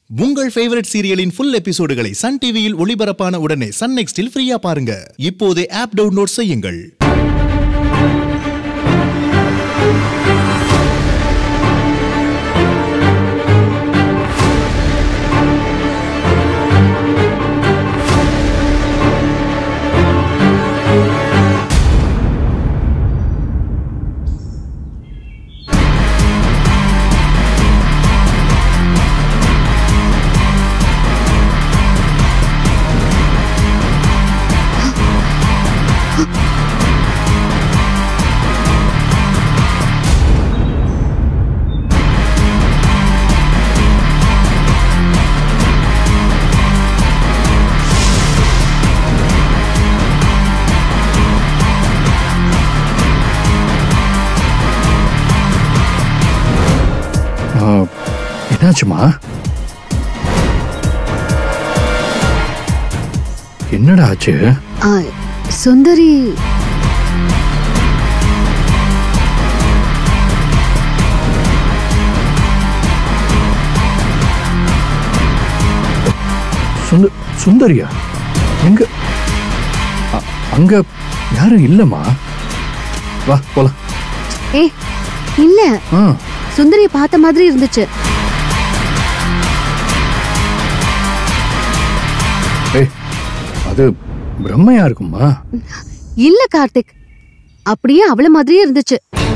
உங்கள் ஃபேவரட் சீரியலின் ஃபுல் எபிசோடுகளை சன் டிவியில் ஒளிபரப்பான உடனே சன் நெக்ஸ்டில் ஃப்ரீயா பாருங்க இப்போதே ஆப் டவுன்லோட் செய்யுங்கள் ஆ, என்னாச்சுமா என்னடா ஆச்சு ஆ, சுந்தரி சுந்த சுந்தரியா எங்க அ- அங்க யாரும் இல்லம்மா வா போலாம் ஏ இல்ல ஆ சுந்தரிய பார்த்த மாதிரி இருந்துச்சு ஏய் அது பிரம்மையா இருக்குமா இல்ல கார்த்திக் அப்படியே அவள மாதிரியே இருந்துச்சு